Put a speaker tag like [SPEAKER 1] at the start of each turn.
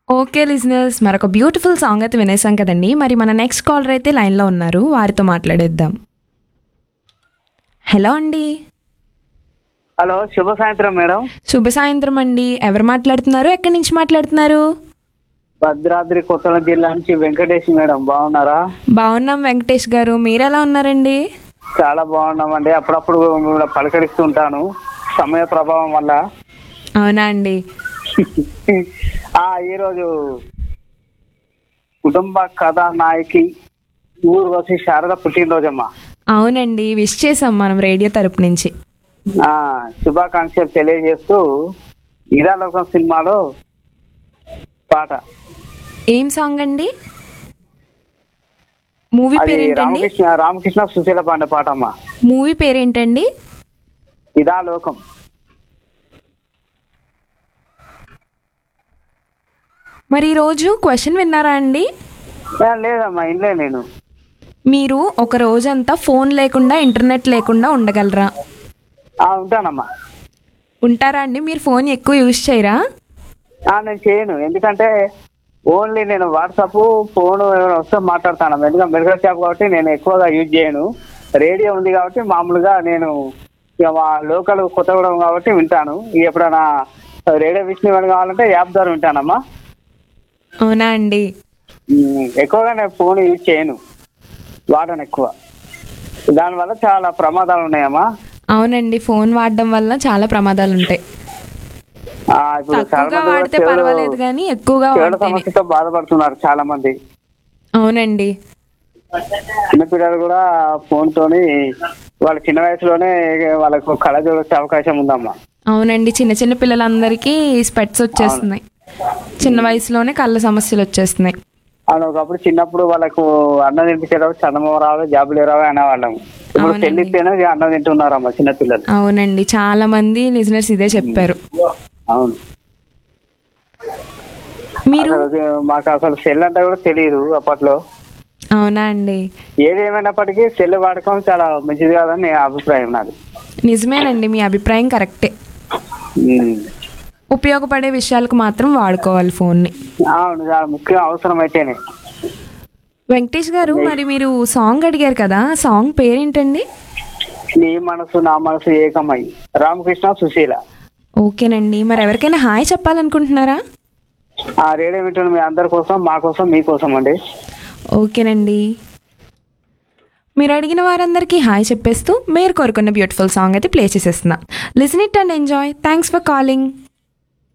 [SPEAKER 1] Okay listeners మరొక beautiful song అయితే వినేసాం కదండి మరి మన నెక్స్ట్ కాలర్ అయితే లైన్లో ఉన్నారు వారితో మాట్లాడేద్దాం హలో అండి
[SPEAKER 2] హలో శుభ సాయంత్రం మేడం
[SPEAKER 1] శుభ సాయంత్రం అండి ఎవరు మాట్లాడుతున్నారు ఎక్కడి నుంచి మాట్లాడుతున్నారు
[SPEAKER 2] భద్రాద్రి కొత్తగూడెం జిల్లా నుంచి వెంకటేష్ మేడం బాగున్నారా
[SPEAKER 1] బాగున్నాం వెంకటేష్ గారు మీరు ఎలా ఉన్నారండి
[SPEAKER 2] చాలా బాగున్నామండి అప్పుడప్పుడు మిమ్మల్ని పలకరిస్తుంటాను సమయ ప్రభావం వల్ల
[SPEAKER 1] అవునా అండి
[SPEAKER 2] ఆ ఈరోజు కుటుంబ కథానాయకి ఊర్వశి శారద పుట్టినరోజమ్మా
[SPEAKER 1] అవునండి విష్ చేసాం మనం రేడియో తరపు నుంచి
[SPEAKER 2] ఆ శుభాకాంక్షలు తెలియజేస్తూ ఇరాలోకం సినిమాలో పాట
[SPEAKER 1] ఏం సాంగ్ అండి మూవీ
[SPEAKER 2] అది
[SPEAKER 1] పేరేంటండి
[SPEAKER 2] రామకృష్ణ రామకృష్ణ సుశీల పాండే పాట అమ్మా
[SPEAKER 1] మూవీ పేరేంటండి
[SPEAKER 2] ఇదా లోకం
[SPEAKER 1] మరి ఈరోజు క్వశ్చన్ విన్నారా అండి
[SPEAKER 2] ఏ, లేదమ్మా ఇంట్లో నేను
[SPEAKER 1] మీరు ఒక రోజంతా ఫోన్ లేకుండా ఇంటర్నెట్ లేకుండా ఉండగలరా
[SPEAKER 2] ఆ, ఉంటానమ్మా
[SPEAKER 1] ఉంటారా అండి మీరు ఫోన్ ఎక్కువ యూజ్ చేయరా
[SPEAKER 2] ఆ, నేను చేయను ఎందుకంటే ఓన్లీ నేను వాట్సాప్ ఫోన్ ఏమైనా వస్తే మాట్లాడతాను ఎందుకంటే మెడికల్ షాప్ కాబట్టి నేను ఎక్కువగా యూజ్ చేయను రేడియో ఉంది కాబట్టి మామూలుగా నేను ఇక మా లోకల్ కొత్తగూడెం కాబట్టి వింటాను ఇక ఎప్పుడైనా రేడియో విషయం ఏమైనా కావాలంటే యాప్ ద్వారా వింటానమ్మా
[SPEAKER 1] అవునా అండి
[SPEAKER 2] ఉమ్, ఎక్కువగా నేను ఫోన్ యూజ్ చేయను వాడను ఎక్కువ దానివల్ల చాలా ప్రమాదాలు ఉన్నాయమ్మా
[SPEAKER 1] అవునండి ఫోన్ వాడడం వల్ల చాలా ప్రమాదాలు ఉంటాయి
[SPEAKER 2] ఆ, ఇప్పుడు చాలా
[SPEAKER 1] తక్కువగా
[SPEAKER 2] మంది కూడా
[SPEAKER 1] వాడితే
[SPEAKER 2] చెవులు-
[SPEAKER 1] పర్వాలేదు కానీ ఎక్కువగా
[SPEAKER 2] చెవుల
[SPEAKER 1] వాడితేనే
[SPEAKER 2] సమస్యతో బాధపడుతున్నారు చాలా మంది
[SPEAKER 1] అవునండి
[SPEAKER 2] చిన్నపిల్లలు కూడా ఫోన్ తోని వాళ్ళ చిన్న వయసులోనే వాళ్ళకు కళ వచ్చే అవకాశం ఉందమ్మా
[SPEAKER 1] అవునండి చిన్న చిన్న పిల్లలందరికీ స్పెట్స్ వచ్చేస్తున్నాయి చిన్న వయసులోనే కళ్ళ సమస్యలు వచ్చేస్తున్నాయి
[SPEAKER 2] అవును ఒకప్పుడు చిన్నప్పుడు వాళ్ళకు అన్నం తినిపించేటప్పుడు చందమామ రావు జాబులు రావు అనేవాళ్ళం ఇప్పుడు
[SPEAKER 1] అవునండి.
[SPEAKER 2] చెల్లిస్తేనే అన్నం తింటున్నారమ్మా చిన్నపిల్లలు
[SPEAKER 1] అవునండి చాలా మంది లిజనర్స్ ఇదే చెప్పారు
[SPEAKER 2] అవును
[SPEAKER 1] మీరు
[SPEAKER 2] అసలు అది మాకు అసలు సెల్ అంటే కూడా తెలియదు అప్పట్లో
[SPEAKER 1] అవునా అండి
[SPEAKER 2] ఏది ఏమైనప్పటికీ సెల్ వాడకం చాలా మంచిది కాదని నా అభిప్రాయం నాది
[SPEAKER 1] నిజమేనండి మీ అభిప్రాయం కరెక్టే
[SPEAKER 2] ఉమ్.
[SPEAKER 1] ఉపయోగపడే విషయాలకు మాత్రం వాడుకోవాలి ఫోన్ని
[SPEAKER 2] అవును చాలా ముఖ్యం అవసరం అయితేనే
[SPEAKER 1] వెంకటేష్ గారు మరి మీరు సాంగ్ అడిగారు కదా ఆ సాంగ్ పేరేంటండి
[SPEAKER 2] నీ మనసు నా మనసు ఏకమై రామకృష్ణ సుశీల
[SPEAKER 1] ఓకేనండి మరి ఎవరికైనా హాయ్ చెప్పాలనుకుంటున్నారా
[SPEAKER 2] ఆ రేడియో వింటున్న మీ అందరి కోసం మా కోసం మీకోసం అండి
[SPEAKER 1] ఓకేనండి మీరు అడిగిన వారందరికీ హాయ్ చెప్పేస్తూ మీరు కోరుకున్న బ్యూటిఫుల్ సాంగ్ అయితే ప్లే చేసేస్తున్నా listen it and enjoy thanks for calling